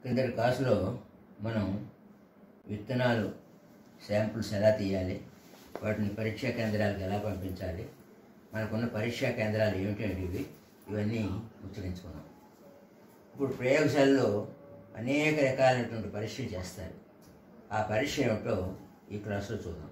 కిందటి క్లాసులో మనం విత్తనాలు శాంపుల్స్ ఎలా తీయాలి వాటిని పరీక్షా కేంద్రాలకు ఎలా పంపించాలి మనకున్న పరీక్షా కేంద్రాలు ఏమిటంటే ఇవి ఇవన్నీ ముచ్చరించుకున్నాం ఇప్పుడు ప్రయోగశాలలో అనేక రకాలైనటువంటి పరీక్షలు చేస్తారు ఆ పరీక్ష ఏమిటో ఈ క్లాసులో చూద్దాం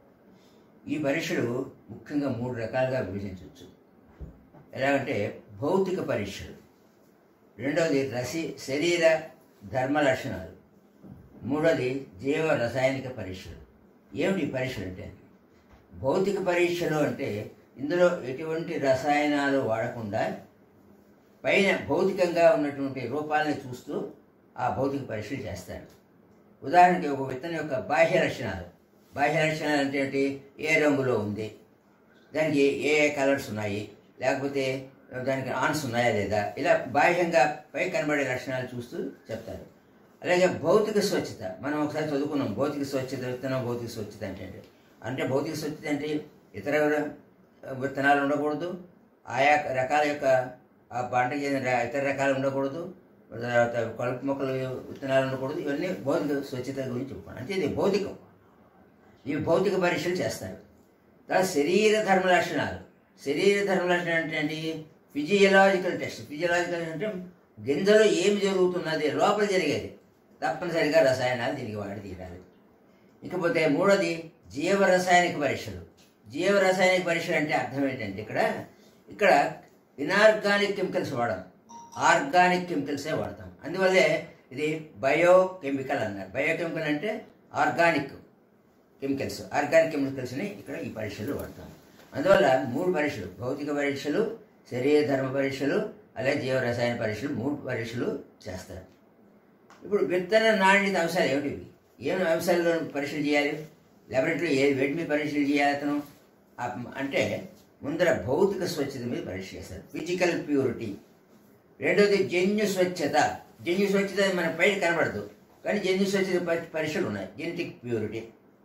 ఈ పరీక్షలు ముఖ్యంగా మూడు రకాలుగా విభజించవచ్చు ఎలాగంటే భౌతిక పరీక్షలు రెండవది రసి శరీర ధర్మ లక్షణాలు మూడోది జీవ రసాయనిక పరీక్షలు ఏమిటి ఈ పరీక్షలు అంటే భౌతిక పరీక్షలు అంటే ఇందులో ఎటువంటి రసాయనాలు వాడకుండా పైన భౌతికంగా ఉన్నటువంటి రూపాలని చూస్తూ ఆ భౌతిక పరీక్షలు చేస్తారు ఉదాహరణకి ఒక విత్తనం యొక్క బాహ్య లక్షణాలు బాహ్య లక్షణాలు అంటే ఏంటి ఏ రంగులో ఉంది దానికి ఏ ఏ కలర్స్ ఉన్నాయి లేకపోతే దానికి ఆన్స్ ఉన్నాయా లేదా ఇలా బాహ్యంగా పై కనబడే లక్షణాలు చూస్తూ చెప్తారు అలాగే భౌతిక స్వచ్ఛత మనం ఒకసారి చదువుకున్నాం భౌతిక స్వచ్ఛత విత్తనం భౌతిక స్వచ్ఛత అంటే ఏంటి? అంటే భౌతిక స్వచ్ఛత అంటే ఇతర విత్తనాలు ఉండకూడదు ఆయా రకాల యొక్క ఆ పంటకి చెందిన ర- ఇతర రకాలు ఉండకూడదు తర్వాత కలుపు మొక్కలు విత్తనాలు ఉండకూడదు ఇవన్నీ భౌతిక స్వచ్ఛత గురించి చెప్పుకోండి అంటే ఇది భౌతికం ఇవి భౌతిక పరీక్షలు చేస్తారు తర్వాత శరీర ధర్మ లక్షణాలు శరీర ధర్మ లక్షణాలు అంటే ఏంటి ఫిజియలాజికల్ టెస్ట్ ఫిజియలాజికల్ అంటే గింజలో ఏమి జరుగుతున్నది లోపల జరిగేది తప్పనిసరిగా రసాయనాలు దీనికి వాడి తీరాలి ఇకపోతే మూడోది జీవ రసాయనిక పరీక్షలు జీవ రసాయనిక పరీక్షలు అంటే అర్థం ఏంటంటే ఇక్కడ ఇక్కడ ఇనార్గానిక్ కెమికల్స్ వాడడం ఆర్గానిక్ కెమికల్సే వాడతాం అందువల్లే ఇది బయోకెమికల్ అన్నారు బయోకెమికల్ అంటే ఆర్గానిక్ కెమికల్స్ ఆర్గానిక్ కెమికల్స్ని ఇక్కడ ఈ పరీక్షలు వాడతాం అందువల్ల మూడు పరీక్షలు భౌతిక పరీక్షలు శరీర ధర్మ పరీక్షలు అలాగే జీవ రసాయన పరీక్షలు మూడు పరీక్షలు చేస్తారు ఇప్పుడు విత్తన నాణ్యత అంశాలు ఏమిటి ఇవి? ఏం అంశాల్లో పరీక్షలు చేయాలి లాబొరేటరీలో ఏ వేటి మీద పరీక్షలు చేయాలి అతను ఆ- అంటే ముందర భౌతిక స్వచ్ఛత మీద పరీక్ష చేస్తారు ఫిజికల్ ప్యూరిటీ రెండోది జన్యు స్వచ్ఛత జన్యు స్వచ్ఛత మన పైన కనబడదు కానీ జన్యు స్వచ్ఛత ప- పరీక్షలు ఉన్నాయి జెనెటిక్ ప్యూరిటీ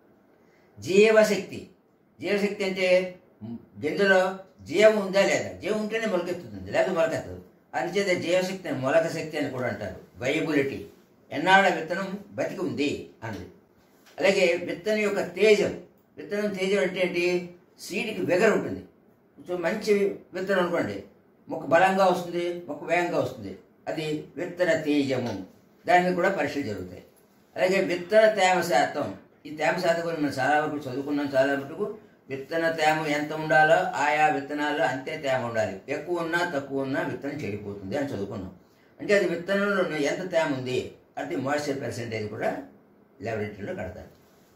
జీవశక్తి జీవశక్తి అంటే గింజలో జీవం ఉందా లేదా జీవం ఉంటేనే మొలకెత్తుతుంది లేదా మొలకెత్తదు అందుచేత జీవశక్తి అని మొలక శక్తి అని కూడా అంటారు వైబులిటీ ఎన్నాళ్ళ విత్తనం బతికి ఉంది అన్నది అలాగే విత్తనం యొక్క తేజం విత్తనం తేజం అంటే ఏంటి సీడ్కి వెగరు ఉంటుంది సో మంచి విత్తనం అనుకోండి మొక్క బలంగా వస్తుంది మొక్క వేగంగా వస్తుంది అది విత్తన తేజము దాని మీద కూడా పరీక్షలు జరుగుతాయి అలాగే విత్తన తేమ శాతం ఈ తేమ శాతం గురించి మనం చాలా వరకు చదువుకున్నాం చాలా మటుకు విత్తన తేమ ఎంత ఉండాలో ఆయా విత్తనాల్లో అంతే తేమ ఉండాలి ఎక్కువ ఉన్నా తక్కువ ఉన్నా విత్తనం చెడిపోతుంది అని చదువుకున్నాం అంటే అది విత్తనంలో ఎంత తేమ ఉంది అది మాయిశ్చర్ పర్సెంటేజ్ కూడా లాబొరేటరీలో కడతారు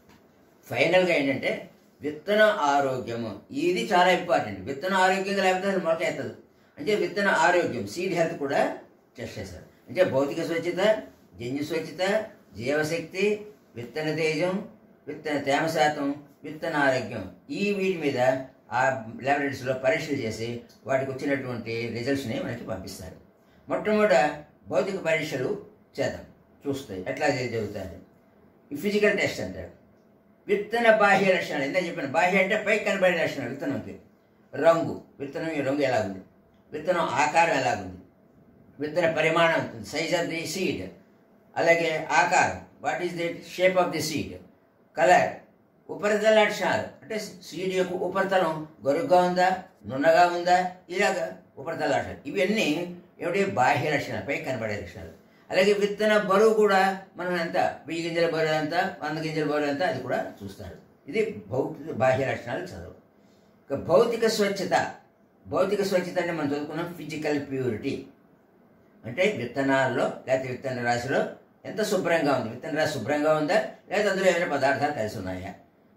ఫైనల్గా ఏంటంటే విత్తన ఆరోగ్యము ఇది చాలా ఇంపార్టెంట్ విత్తన ఆరోగ్యంగా లేకపోతే అది మొలక ఎత్తదు అంటే విత్తన ఆరోగ్యం సీడ్ హెల్త్ కూడా టెస్ట్ చేస్తారు అంటే భౌతిక స్వచ్ఛత జన్యు స్వచ్ఛత జీవశక్తి విత్తన తేజం విత్తన తేమ శాతం విత్తన ఆరోగ్యం ఈ వీటి మీద ఆ ల్యాబొరేటరీస్లో పరీక్షలు చేసి వాటికి వచ్చినటువంటి రిజల్ట్స్ని మనకి పంపిస్తారు మొట్టమొదట భౌతిక పరీక్షలు చేద్దాం చూస్తాయి ఎట్లా జరుగుతుంది ఈ ఫిజికల్ టెస్ట్ అంటారు విత్తన బాహ్య లక్షణాలు ఎంత చెప్పాను బాహ్య అంటే పై కనబడే లక్షణాలు విత్తనంకి రంగు విత్తనం ఈ రంగు ఎలా ఉంది విత్తనం ఆకారం ఎలా ఉంది విత్తన పరిమాణం సైజ్ ఆఫ్ ది సీడ్ అలాగే ఆకారం what is the shape of the seed colour ఉపరితల లక్షణాలు అంటే సీడ్ యొక్క ఉపరితలం గరుగ్గా ఉందా నున్నగా ఉందా ఇలాగ ఉపరితల లక్షణాలు ఇవన్నీ ఏమిటి బాహ్య లక్షణాలు పై కనబడే లక్షణాలు అలాగే విత్తన బరువు కూడా మనం ఎంత వెయ్యి గింజల బరువు ఎంత వంద గింజల బరువు ఎంత అది కూడా చూస్తారు ఇది భౌతిక బాహ్య లక్షణాలు చదువు ఇక భౌతిక స్వచ్ఛత భౌతిక స్వచ్ఛత అంటే మనం చదువుకున్నాం ఫిజికల్ ప్యూరిటీ అంటే విత్తనాల్లో లేకపోతే విత్తన రాశిలో ఎంత శుభ్రంగా ఉంది విత్తన రాశి శుభ్రంగా ఉందా లేదా అందులో ఏమైనా పదార్థాలు కలిసి ఉన్నాయా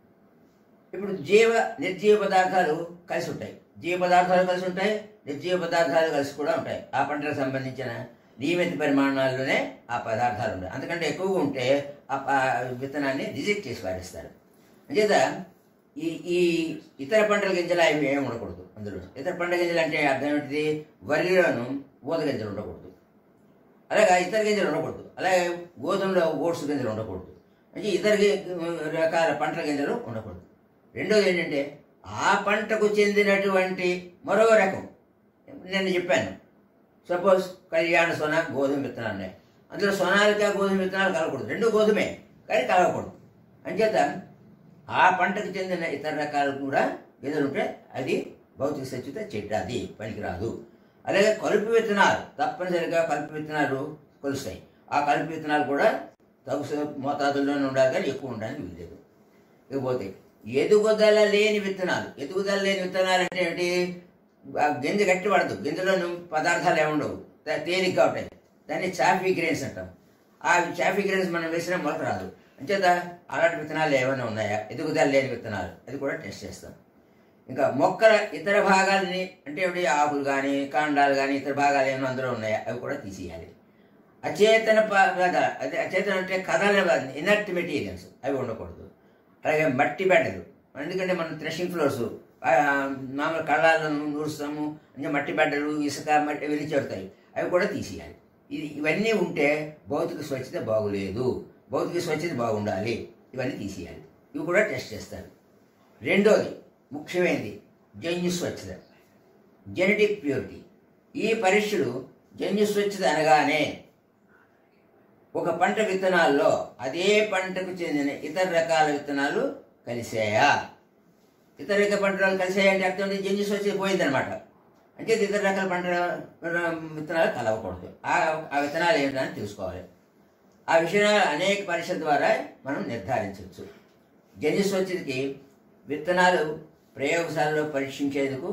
ఇప్పుడు జీవ నిర్జీవ పదార్థాలు కలిసి ఉంటాయి జీవ పదార్థాలు కలిసి ఉంటాయి నిర్జీవ పదార్థాలు కలిసి కూడా ఉంటాయి ఆ పంటకు సంబంధించిన నియమిత పరిమాణాల్లోనే ఆ పదార్థాలు ఉంటాయి అంతకంటే ఎక్కువగా ఉంటే ఆ ప- విత్తనాన్ని రిజెక్ట్ చేసి పారేస్తారు అంచేత ఈ ఈ ఇతర పంటల గింజలు అవి ఏమి ఉండకూడదు అందులో ఇతర పంట గింజలు అంటే అర్థం ఏంటిది వరిలోను ఊద గింజలు ఉండకూడదు అలాగే ఇతర గింజలు ఉండకూడదు అలాగే గోధుమలో ఓట్స్ గింజలు ఉండకూడదు అంటే ఇతర గి- రకాల పంటల గింజలు ఉండకూడదు రెండోది ఏంటంటే ఆ పంటకు చెందినటువంటి మరో రకం నేను చెప్పాను సపోజ్ కళ్యాణ సోన గోధుమ విత్తనాలు ఉన్నాయి అందులో సోనాలిక గోధుమ విత్తనాలు కలగకూడదు రెండు గోధుమే కానీ కలగకూడదు అంచేత ఆ పంటకు చెందిన ఇతర రకాలు కూడా గింజలు ఉంటే అది భౌతిక సత్యత చెడ్డది పనికిరాదు అలాగే కలుపు విత్తనాలు తప్పనిసరిగా కలుపు విత్తనాలు కొలుస్తాయి ఆ కలుపు విత్తనాలు కూడా తగు స- మోతాదుల్లోనే ఉండాలి కానీ ఎక్కువ ఉండడానికి వీల్లేదు ఇకపోతే ఎదుగుదల లేని విత్తనాలు ఎదుగుదల లేని విత్తనాలు అంటే ఏంటి ఆ గింజ గట్టి పడదు గింజలోని పదార్థాలు ఏముండవు తే- తేలిగ్గా ఉంటాయి దాన్ని చాఫీ గ్రెయిన్స్ అంటాం ఆ చాఫీ గ్రెయిన్స్ మనం వేసినా మొలక రాదు అంచేత అలాంటి విత్తనాలు ఏమైనా ఉన్నాయా ఎదుగుదల లేని విత్తనాలు అది కూడా టెస్ట్ చేస్తాం ఇంకా మొక్కల ఇతర భాగాలని అంటే ఏమిటి ఆకులు కానీ కాండాలు కానీ ఇతర భాగాలు ఏమైనా అందులో ఉన్నాయా అవి కూడా తీసేయాలి అచేతన పదార్థాలు అదే అచేతన అంటే కథల ఇనర్ట్ మెటీరియల్స్ అవి ఉండకూడదు అలాగే మట్టి బెడ్డలు ఎందుకంటే మనం థ్రెషింగ్ ఫ్లోర్స్ మామూలు కళ్ళాలను నూరుస్తాము అంటే మట్టి బెడ్డలు ఇసుక మట్టి ఇవన్నీ చేరుతాయి అవి కూడా తీసేయాలి ఇది ఇవన్నీ ఉంటే భౌతిక స్వచ్ఛత బాగులేదు భౌతిక స్వచ్ఛత బాగుండాలి ఇవన్నీ తీసేయాలి ఇవి కూడా టెస్ట్ చేస్తారు రెండోది ముఖ్యమైనది జన్యు స్వచ్ఛత జెనెటిక్ ప్యూరిటీ ఈ పరీక్షలు జన్యు స్వచ్ఛత అనగానే ఒక పంట విత్తనాల్లో అదే పంటకు చెందిన ఇతర రకాల విత్తనాలు కలిసాయా ఇతర రకాల పంటలు కలిసాయంటే అర్థం ఏంటి? జన్యు స్వచ్ఛత పోయిందనమాట అంటే ఇతర రకాల పంట విత్తనాలు కలవకూడదు ఆ ఆ విత్తనాలు ఏంటని తెలుసుకోవాలి ఆ విషయాలు అనేక పరీక్షల ద్వారా మనం నిర్ధారించవచ్చు జన్యు స్వచ్ఛతకి విత్తనాలు ప్రయోగశాలలో పరీక్షించేందుకు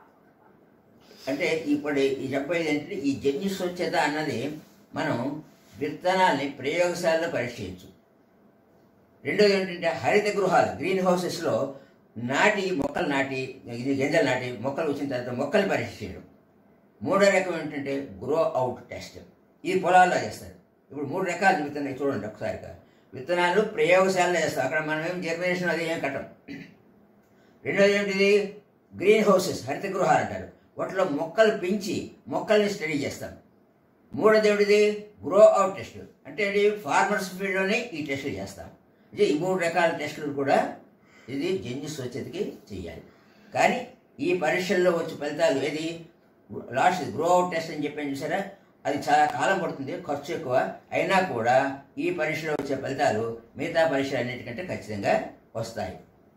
అంటే ఇప్పుడు ఈ చెప్పేది ఏంటంటే ఈ జన్యు స్వచ్ఛత అన్నది మనం విత్తనాల్ని ప్రయోగశాలలో పరీక్షించు రెండోది ఏంటంటే హరిత గృహాలు గ్రీన్ హౌసెస్లో నాటి మొక్కలు నాటి ఇది గింజలు నాటి మొక్కలు వచ్చిన తర్వాత మొక్కలు పరీక్ష చేయడం మూడో రకం ఏంటంటే గ్రో అవుట్ టెస్ట్ ఈ పొలాల్లో చేస్తారు ఇప్పుడు మూడు రకాలు విత్తనాలు చూడండి ఒకసారిగా విత్తనాలు ప్రయోగశాలలో చేస్తాం అక్కడ మనం ఏం జర్మినేషన్ అది ఏం కట్టం రెండోది ఏంటిది గ్రీన్ హౌసెస్ హరిత గృహాలు అంటారు వాటిలో మొక్కలు పెంచి మొక్కల్ని స్టడీ చేస్తాం మూడోది ఏమిటిది గ్రో అవుట్ టెస్ట్ అంటే ఇది ఫార్మర్స్ ఫీల్డ్లోనే ఈ టెస్టులు చేస్తాం అంటే ఈ మూడు రకాల టెస్టులు కూడా ఇది జన్యు స్వచ్ఛతకి చేయాలి కానీ ఈ పరీక్షల్లో వచ్చే ఫలితాలు ఏది లాస్ట్ గ్రో అవుట్ టెస్ట్ అని చెప్పాను చూసారా అది చాలా కాలం పడుతుంది ఖర్చు ఎక్కువ అయినా కూడా ఈ పరీక్షలో వచ్చే ఫలితాలు మిగతా పరీక్షలు అన్నిటికంటే ఖచ్చితంగా వస్తాయి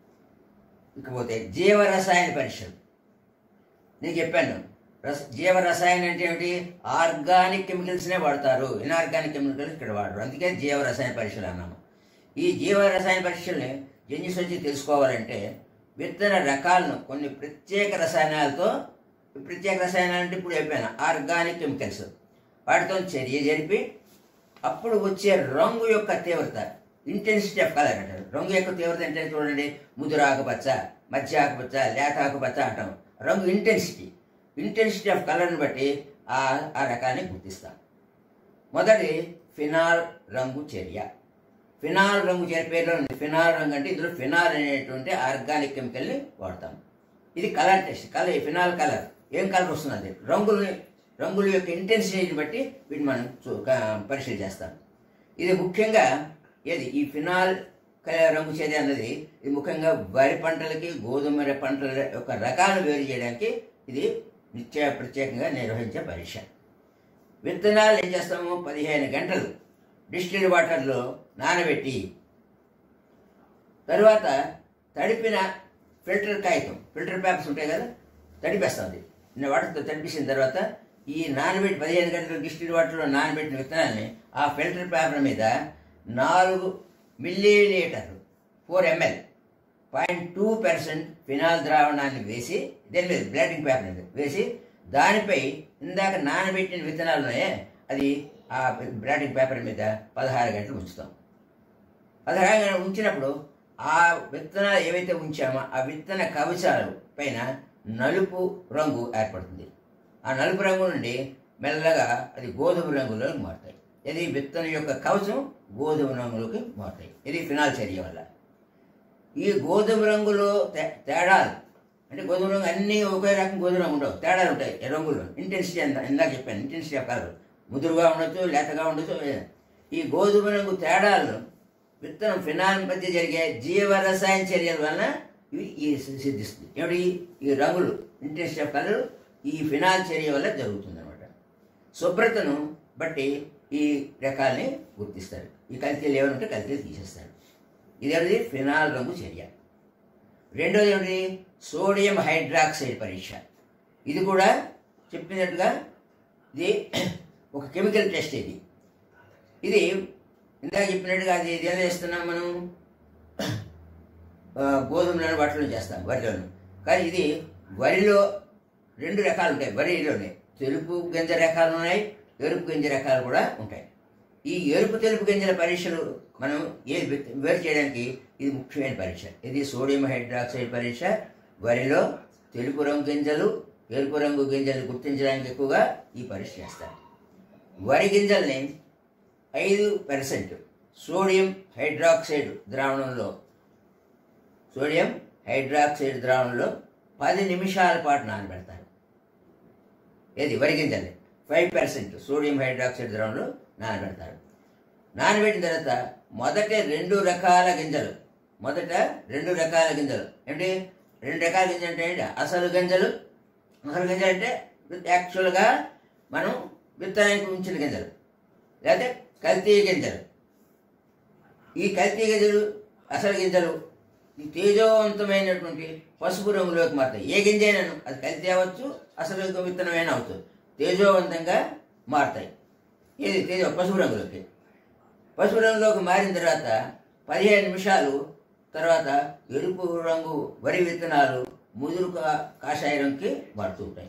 ఇకపోతే జీవ రసాయన పరీక్షలు నేను చెప్పాను రస జీవ రసాయనం అంటే ఏమిటి ఆర్గానిక్ కెమికల్స్నే వాడతారు ఇన్ఆర్గానిక్ కెమికల్స్ ఇక్కడ వాడరు అందుకే జీవ రసాయన పరీక్షలు అన్నాము ఈ జీవ రసాయన పరీక్షల్ని జన్యు సూచి తెలుసుకోవాలంటే విత్తన రకాలను కొన్ని ప్రత్యేక రసాయనాలతో ప్రత్యేక రసాయనాలు అంటే ఇప్పుడు చెప్పాను ఆర్గానిక్ కెమికల్స్ వాటితో చర్య జరిపి అప్పుడు వచ్చే రంగు యొక్క తీవ్రత ఇంటెన్సిటీ ఆఫ్ కలర్ అంటారు రంగు యొక్క తీవ్రత అంటే చూడండి ముదురు ఆకుపచ్చ మధ్య ఆకుపచ్చ లేత ఆకుపచ్చ అంటాం రంగు ఇంటెన్సిటీ ఇంటెన్సిటీ ఆఫ్ కలర్ని బట్టి ఆ ఆ రకాన్ని గుర్తిస్తాం మొదటి ఫినాల్ రంగు చర్య ఫినాల్ రంగు చర్య పేరులో ఉంది ఫినాల్ రంగు అంటే ఇందులో ఫినాల్ అనేటువంటి ఆర్గానిక్ కెమికల్ని వాడతాం ఇది colour test colour phenol colour ఏం కలర్ వస్తుంది రంగులు రంగుల యొక్క ఇంటెన్సిటీని బట్టి వీటిని మనం చూ- క- పరిశీలి చేస్తాం ఇది ముఖ్యంగా ఏది ఈ ఫినాల్ క- రంగు చర్య అన్నది ఇది ముఖ్యంగా వరి పంటలకి గోధుమ పంటల యొక్క రకాలు వేరు చేయడానికి ఇది నిత్య ప్రత్యేకంగా నిర్వహించే పరీక్ష విత్తనాలు ఏం చేస్తాము పదిహేను గంటలు డిస్టిల్ వాటర్లో నానబెట్టి తరువాత తడిపిన ఫిల్టర్ కాగితం ఫిల్టర్ పేపర్స్ ఉంటాయి కదా తడిపేస్తుంది నిన్న వాటర్తో తడిపేసిన తర్వాత ఈ నానబెట్టి పదిహేను గంటలు డిస్టిల్ వాటర్లో నానబెట్టిన విత్తనాల్ని ఆ ఫిల్టర్ పేపర్ మీద నాలుగు మిల్లీ లీటర్లు four ML point two percent phenol ద్రావణాన్ని వేసి దేని మీద బ్లాటింగ్ పేపర్ మీద వేసి దానిపై ఇందాక నానబెట్టిన విత్తనాలు ఉన్నాయే అది ఆ బ్లాటింగ్ పేపర్ మీద పదహారు గంటలు ఉంచుతాం పదహారు గంటలు ఉంచినప్పుడు ఆ విత్తనాలు ఏవైతే ఉంచామో ఆ విత్తన కవచాలు పైన నలుపు రంగు ఏర్పడుతుంది ఆ నలుపు రంగు నుండి మెల్లగా అది గోధుమ రంగులోకి మారుతాయి ఇది విత్తనం యొక్క కవచం గోధుమ రంగులోకి మారుతాయి ఇది ఫినాల్ చర్య వల్ల ఈ గోధుమ రంగులో తే- తేడాలు అంటే గోధుమ రంగు అన్నీ ఒకే రకం గోధుమ రంగు ఉండవు తేడాలు ఉంటాయి ఈ రంగుల్లో ఇంటెన్సిటీ అంత ఇందాక చెప్పాను ఇంటెన్సిటీ ఆఫ్ కలర్ ముదురుగా ఉండొచ్చు లేతగా ఉండొచ్చు ఏ- ఈ గోధుమ రంగు తేడాలను విత్తనం ఫినాల్ మధ్య జరిగే జీవరసాయన చర్యల వలన ఇవి ఈ సి- సిద్ధిస్తుంది ఏమిటి ఈ రంగులు ఇంటెన్సిటీ ఆఫ్ కలర్ ఈ ఫినాల్ చర్య వల్ల జరుగుతుంది అనమాట శుభ్రతను బట్టి ఈ రకాల్ని గుర్తిస్తారు ఈ కల్తీలు ఏమైనా కల్తీలు తీసేస్తారు ఇదేమిటి ఫినాల్ రంగు చర్య రెండోది ఏమిటి సోడియం హైడ్రాక్సైడ్ పరీక్ష ఇది కూడా చెప్పినట్టుగా ఇది ఒక కెమికల్ టెస్ట్ ఇది ఇది ఇందాక చెప్పినట్టుగా అది ఇది ఎలా చేస్తున్నాం మనం ఆ, గోధుమలను వాటిలో చేస్తాం వరిలోను కానీ ఇది వరిలో రెండు రకాలు ఉంటాయి వరిలోనే తెలుపు గింజ రకాలు ఉన్నాయి ఎరుపు గింజ రకాలు కూడా ఉంటాయి ఈ ఎరుపు తెలుపు గింజల పరీక్షలు మనం ఏది వె- వేరు చేయడానికి ఇది ముఖ్యమైన పరీక్ష ఇది సోడియం హైడ్రాక్సైడ్ పరీక్ష వరిలో తెలుపు రంగు గింజలు ఎరుపు రంగు గింజలు గుర్తించడానికి ఎక్కువగా ఈ పరీక్ష చేస్తారు వరి గింజల్ని ఐదు పర్సెంట్ సోడియం హైడ్రాక్సైడ్ ద్రావణంలో సోడియం హైడ్రాక్సైడ్ ద్రావణంలో పది నిమిషాల పాటు నానబెడతారు ఏది వరి గింజల్ని ఫైవ్ పర్సెంట్ సోడియం హైడ్రాక్సైడ్ ద్రావణంలో నానబెడతారు నానబెట్టిన తర్వాత మొదట రెండు రకాల గింజలు మొదట రెండు రకాల గింజలు ఏంటి రెండు రకాల గింజలు అంటే ఏంటి అసలు గింజలు అసలు గింజలు అంటే యాక్చువల్గా మనం విత్తనానికి ఉంచిన గింజలు లేకపోతే కల్తీ గింజలు ఈ కల్తీ గింజలు అసలు గింజలు ఈ తేజవంతమైనటువంటి పసుపు రంగులోకి మారుతాయి ఏ గింజ అయినాను అది కల్తీ అవ్వచ్చు అసలు విత్తనమైనా అవచ్చు తేజోవంతంగా మారుతాయి ఇది తేజ పసుపు రంగులోకి పసుపు రంగులోకి మారిన తర్వాత పదిహేను నిమిషాలు తర్వాత ఎరుపు రంగు వరి విత్తనాలు ముదురు కా- కాషాయ రంగుకి మారుతూ ఉంటాయి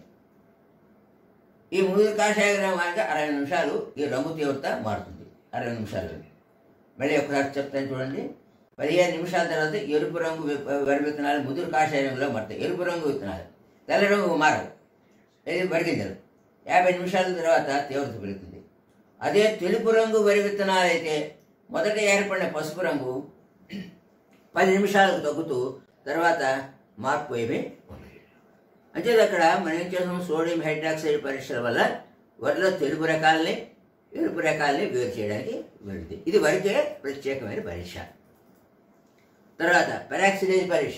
ఈ ముదురు కాషాయ రంగు అరవై నిమిషాలు ఈ రంగు తీవ్రత మారుతుంది అరవై నిమిషాలు మళ్ళీ ఒకసారి చెప్తాను చూడండి పదిహేను నిమిషాల తర్వాత ఎరుపు రంగు వి- వరి విత్తనాలు ముదురు కాషాయ రంగులో మారుతాయి ఎరుపు రంగు విత్తనాలు తెల్ల రంగు మారవు ఇది వరిగింజలు యాభై నిమిషాల తర్వాత తీవ్రత పెరుగుతుంది అదే తెలుపు రంగు వరి విత్తనాలు అయితే మొదట ఏర్పడిన పసుపు రంగు పది నిమిషాలకు తగ్గుతూ తర్వాత మార్పు ఏమీ ఉండదు అంటే అక్కడ మనం ఏం చేస్తాం సోడియం హైడ్రాక్సైడ్ పరీక్షల వల్ల వరిలో తెలుపు రకాలని ఎరుపు రకాలని వేరు చేయడానికి వెళుతుంది ఇది వరికే ప్రత్యేకమైన పరీక్ష తర్వాత పెరాక్సిడేజ్ పరీక్ష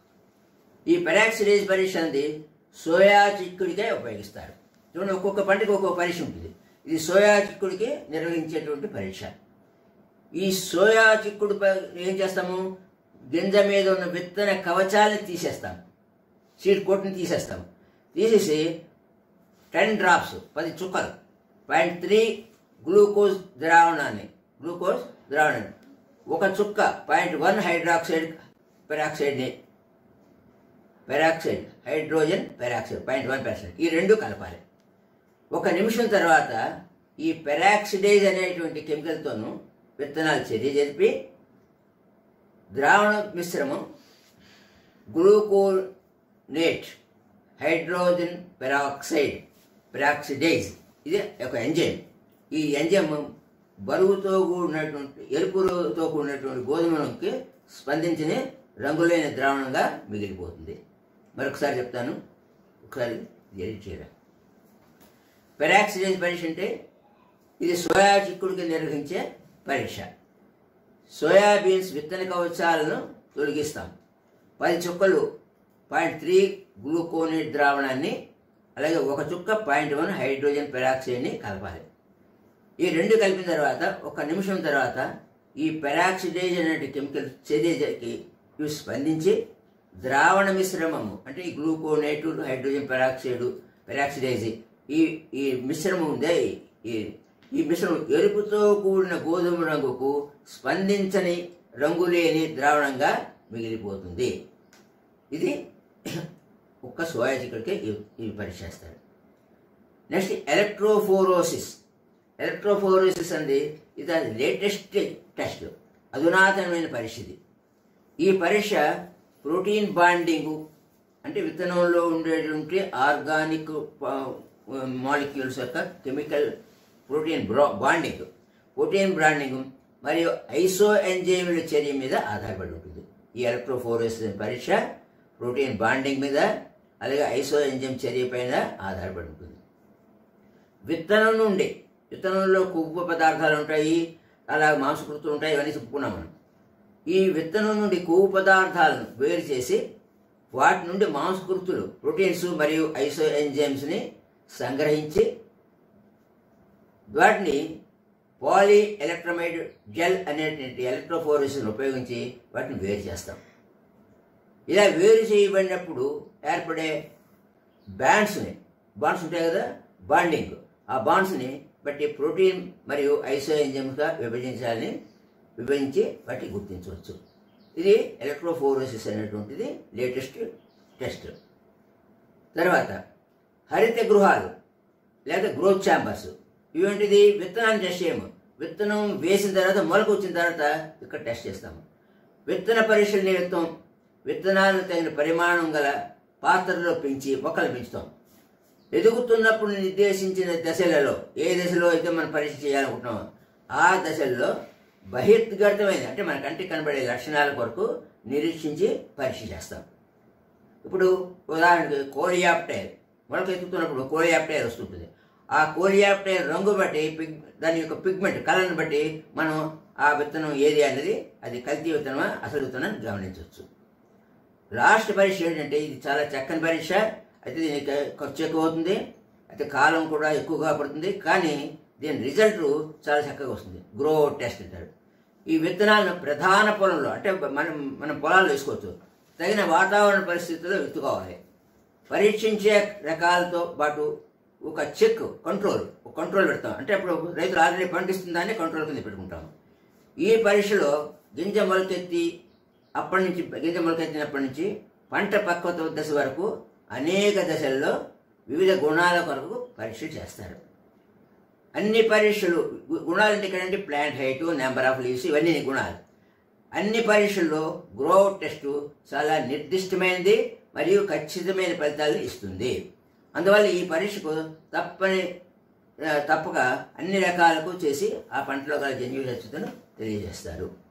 ఈ పెరాక్సిడేజ్ పరీక్ష అనేది సోయా చిక్కుడికే ఉపయోగిస్తారు చూడండి ఒక్కొక్క పంటకి ఒక్కొక్క పరీక్ష ఉంటుంది ఇది సోయా చిక్కుడికి నిర్వహించేటువంటి పరీక్ష ఈ సోయా చిక్కుడు ప- ఏం చేస్తాము గింజ మీద ఉన్న విత్తన కవచాన్ని తీసేస్తాం సీడ్ కోట్ని తీసేస్తాం తీసేసి టెన్ డ్రాప్స్ పది చుక్కలు పాయింట్ త్రీ గ్లూకోజ్ ద్రావణాన్ని గ్లూకోజ్ ద్రావణాన్ని ఒక చుక్క పాయింట్ వన్ హైడ్రాక్సైడ్ పెరాక్సైడ్ని peroxide hydrogen peroxide point one percent ఈ రెండు కలపాలి ఒక నిమిషం తర్వాత ఈ పెరాక్సిడేజ్ అనేటువంటి కెమికల్తోనూ విత్తనాలు చర్య జరిపి ద్రావణ మిశ్రమం గ్లూకోనేట్ హైడ్రోజన్ పెరాక్సైడ్ పెరాక్సిడేజ్ ఇది ఒక ఎంజైమ్ ఈ ఎంజైమ్ బరువుతో కూడినటువంటి ఎరుపుతో కూడినటువంటి గోధుమకి స్పందించిన రంగులేని ద్రావణంగా మిగిలిపోతుంది మరొకసారి చెప్తాను ఒకసారి ఎడిట్ చేయరా పెరాక్సిడేజ్ పరీక్ష అంటే ఇది సోయా చిక్కుడికి నిర్వహించే పరీక్ష సోయాబీన్స్ విత్తన కవచాలను తొలగిస్తాం పది చుక్కలు పాయింట్ త్రీ గ్లూకోనేట్ ద్రావణాన్ని అలాగే ఒక చుక్క పాయింట్ వన్ హైడ్రోజన్ పెరాక్సైడ్ని కలపాలి ఈ రెండు కలిపిన తర్వాత ఒక నిమిషం తర్వాత ఈ పెరాక్సిడేజ్ అనే కెమికల్ చర్యకి ఇవి స్పందించి ద్రావణ మిశ్రమము అంటే ఈ గ్లూకోనేటు హైడ్రోజన్ పెరాక్సైడ్ పెరాక్సిడేజ్ ఈ ఈ మిశ్రమం ఉందే ఈ ఈ మిశ్రమం ఎరుపుతో కూడిన గోధుమ రంగుకు స్పందించని రంగు లేని ద్రావణంగా మిగిలిపోతుంది ఇది ఒక్క సోయా చికెన్కే ఇవి పరీక్ష చేస్తారు నెక్స్ట్ ఎలక్ట్రోఫోరోసిస్ ఎలక్ట్రోఫోరోసిస్ అనేది ఇది లేటెస్ట్ టెస్ట్ అధునాతనమైన పరీక్ష ఇది ఈ పరీక్ష ప్రోటీన్ బాండింగ్ అంటే విత్తనంలో ఉండేటువంటి ఆర్గానిక్ మాలిక్యూల్స్ యొక్క కెమికల్ ప్రోటీన్ బ్రా బాండింగ్ ప్రోటీన్ బాండింగ్ మరియు ఐసో ఎంజైముల చర్య మీద ఆధారపడి ఉంటుంది ఈ ఎలక్ట్రోఫోరోసిస్ పరీక్ష ప్రోటీన్ బాండింగ్ మీద అలాగే ఐసో ఎంజైమ్ చర్య పైన ఆధారపడి ఉంటుంది విత్తనం నుండి విత్తనంలో కొవ్వు పదార్థాలు ఉంటాయి అలా మాంసకృతులు ఉంటాయి ఇవన్నీ చెప్పుకున్నాం మనం ఈ విత్తనం నుండి కొవ్వు పదార్థాలను వేరు చేసి వాటి నుండి మాంసకృతులు ప్రోటీన్స్ మరియు ఐసో ఎంజైమ్స్ని సంగ్రహించి వాటిని పాలీ ఎలక్ట్రోమైడ్ జెల్ అనేటువంటి ఎలక్ట్రోఫోరసిస్ని ఉపయోగించి వాటిని వేరు చేస్తాం ఇలా వేరు చేయబడినప్పుడు ఏర్పడే బ్యాండ్స్ని బాండ్స్ ఉంటాయి కదా బాండింగ్ ఆ బాండ్స్ని బట్టి ప్రోటీన్ మరియు ఐసో ఎంజైమ్స్గా విభజించాలని విభజించి వాటిని గుర్తించవచ్చు ఇది ఎలక్ట్రోఫోరోసిస్ అనేటువంటిది లేటెస్ట్ టెస్ట్ తర్వాత హరిత గృహాలు లేదా గ్రోత్ ఛాంబర్స్ ఇవేంటిది విత్తనాన్ని టెస్ట్ చేయము విత్తనం వేసిన తర్వాత మొలక వచ్చిన తర్వాత ఇక్కడ టెస్ట్ చేస్తాము విత్తన పరీక్షల నిమిత్తం విత్తనాలను తగిన పరిమాణం గల పాత్రలో పెంచి మొక్కలు పెంచుతాం ఎదుగుతున్నప్పుడు నిర్దేశించిన దశలలో ఏ దశలో అయితే మనం పరీక్ష చేయాలనుకుంటున్నామో ఆ దశల్లో బహిర్గతమైన అంటే మన కంటికి కనబడే లక్షణాల కొరకు నిరీక్షించి పరీక్ష చేస్తాం ఇప్పుడు ఉదాహరణకి కోలియాప్టైర్ మొలక ఎత్తుతున్నప్పుడు కోలియాప్టైర్ వస్తుంటుంది ఆ కోలియాప్టైర్ రంగు బట్టి పిగ్ దాని యొక్క పిగ్మెంట్ కలర్ని బట్టి మనం ఆ విత్తనం ఏది అనేది అది కల్తీ విత్తనమా అసలు విత్తనం గమనించవచ్చు లాస్ట్ పరీక్ష ఏంటంటే ఇది చాలా చక్కని పరీక్ష అయితే దీనికి ఖర్చు ఎక్కువ అవుతుంది అయితే కాలం కూడా ఎక్కువగా పడుతుంది కానీ దీని రిజల్ట్ చాలా చక్కగా వస్తుంది గ్రో టెస్ట్ అంటారు ఈ విత్తనాలను ప్రధాన పొలంలో అంటే మనం మనం పొలాల్లో వేసుకోవచ్చు తగిన వాతావరణ పరిస్థితుల్లో విత్తుకోవాలి పరీక్షించే రకాలతో పాటు ఒక చెక్ కంట్రోల్ ఒక కంట్రోల్ పెడతాం అంటే ఇప్పుడు రైతులు ఆల్రెడీ పండిస్తుందాన్ని కంట్రోల్ కింద పెట్టుకుంటాం ఈ పరీక్షలో గింజ మొలకెత్తి అప్పటి నుంచి గింజ మొలకెత్తినప్పటి నుంచి పంట పక్వత దశ వరకు అనేక దశల్లో వివిధ గుణాల కొరకు పరీక్ష చేస్తారు అన్ని పరీక్షలు గు- గుణాలు అంటే ఇక్కడ plant height number of leaves ఇవన్నీ గుణాలు అన్ని పరీక్షల్లో గ్రో టెస్ట్ చాలా నిర్దిష్టమైనది మరియు ఖచ్చితమైన ఫలితాలను ఇస్తుంది అందువల్ల ఈ పరీక్షకు తప్పని ఆ, తప్పక అన్ని రకాలకు చేసి ఆ పంటలో గల జన్యు స్వచ్ఛతను తెలియజేస్తారు